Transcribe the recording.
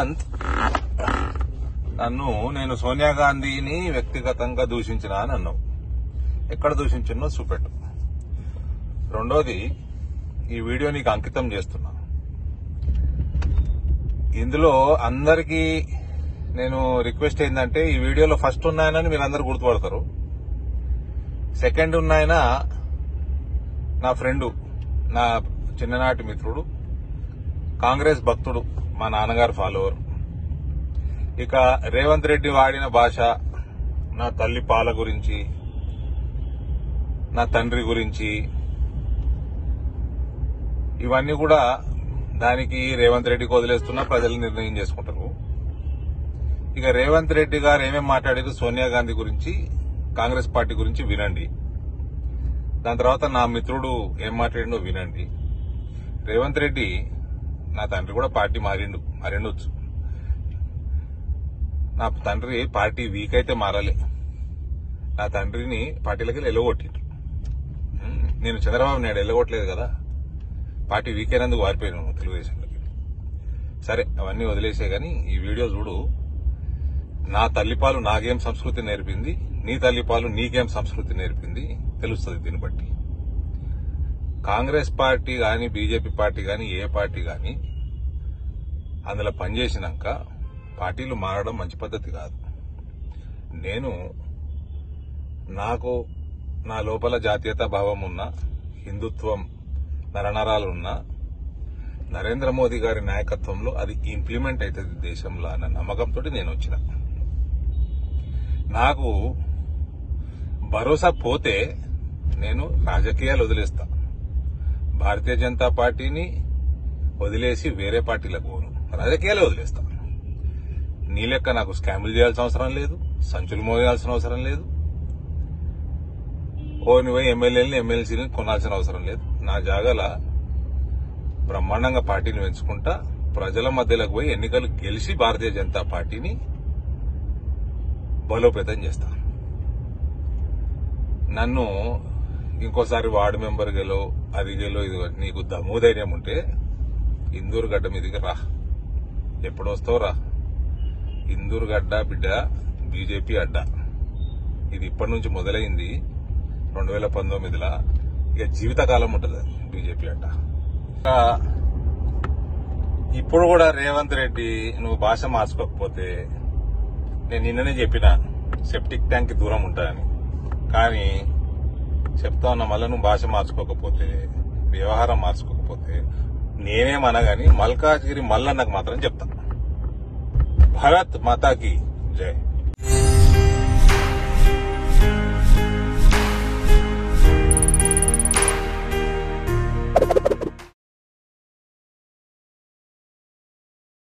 భరత్ నన్ను నేను సోనియా గాంధీని వ్యక్తిగతంగా దూషించిన అని అన్నావు ఎక్కడ దూషించినో చూపెట్టు రెండోది ఈ వీడియో నీకు అంకితం చేస్తున్నా ఇందులో అందరికీ నేను రిక్వెస్ట్ ఏంటంటే ఈ వీడియోలో ఫస్ట్ ఉన్నాయనని మీరు అందరు గుర్తుపడతారు సెకండ్ ఉన్నాయన నా ఫ్రెండు నా చిన్ననాటి మిత్రుడు కాంగ్రెస్ భక్తుడు మా నాన్నగారు ఫాలోవర్ ఇక రేవంత్ రెడ్డి వాడిన భాష నా తల్లి పాల గురించి నా తండ్రి గురించి ఇవన్నీ కూడా దానికి రేవంత్ రెడ్డికి వదిలేస్తున్నా ప్రజలు నిర్ణయం చేసుకుంటారు ఇక రేవంత్ రెడ్డి గారు ఏమేమి మాట్లాడారు సోనియా గాంధీ గురించి కాంగ్రెస్ పార్టీ గురించి వినండి దాని తర్వాత నా మిత్రుడు ఏం మాట్లాడిండో వినండి రేవంత్ రెడ్డి నా తండ్రి కూడా పార్టీ మారిండు మారిండొచ్చు నా తండ్రి పార్టీ వీక్ అయితే మారాలి నా తండ్రిని పార్టీలకి ఎల్లగొట్టిండు ఉమ్, నేను చంద్రబాబు నాయుడు ఎల్లగొట్టలేదు కదా పార్టీ వీక్ అయినందుకు వారిపోయాను తెలుగుదేశంలోకి సరే అవన్నీ వదిలేసే గాని ఈ వీడియో చూడు నా తల్లిపాలు నాకేం సంస్కృతి నేర్పింది నీ తల్లిపాలు నీకేం సంస్కృతి నేర్పింది తెలుస్తుంది దీన్ని బట్టి కాంగ్రెస్ పార్టీ గాని బీజేపీ పార్టీ గాని ఏ పార్టీ గాని అందులో పనిచేసినాక పార్టీలు మారడం మంచి పద్ధతి కాదు నేను నాకు నా లోపల జాతీయతా భావం ఉన్న హిందుత్వం నరనరాలు ఉన్న నరేంద్ర మోదీ గారి నాయకత్వంలో అది ఇంప్లిమెంట్ అవుతుంది దేశంలో అన్న నమ్మకంతో నేను వచ్చిన నాకు భరోసా పోతే నేను రాజకీయాలు వదిలేస్తా భారతీయ జనతా పార్టీని వదిలేసి వేరే పార్టీలకు పోను రాజకీయాలు వదిలేస్తా నీ లెక్క నాకు స్కాములు చేయాల్సిన అవసరం లేదు సంచులు మోయాల్సిన అవసరం లేదు ఓ నువ్వు ఎమ్మెల్యేని ఎమ్మెల్సీని కొనాల్సిన అవసరం లేదు నా జాగాల బ్రహ్మాండంగా పార్టీని పెంచుకుంటా ప్రజల మధ్యలోకి పోయి ఎన్నికలు గెలిచి భారతీయ జనతా పార్టీని బలోపేతం చేస్తా నన్ను ఇంకోసారి వార్డు మెంబర్ గెలో అది గెలో ఇది నీకు దమ్ము ధైర్యం ఉంటే ఇందూరు గడ్డ మీదకి రా ఎప్పుడు వస్తావు రా ఇందూరు గడ్డ బిడ్డ బీజేపీ అడ్డ ఇది ఇప్పటి నుంచి మొదలైంది రెండు వేల పంతొమ్మిదిలా ఇక జీవితకాలం ఉంటుంది బీజేపీ అడ్డ ఇంకా ఇప్పుడు కూడా రేవంత్ రెడ్డి నువ్వు భాష మార్చుకోకపోతే నేను నిన్ననే చెప్పిన సెప్టిక్ ట్యాంక్ దూరం ఉంటానని కానీ చెప్తా ఉన్నా మళ్ళీ నువ్వు భాష మార్చుకోకపోతే వ్యవహారం మార్చుకోకపోతే నేనేమనగాని మల్కాజ్గిరి మల్లన్నకు మాత్రం చెప్తా భరత్ మాతాకి జై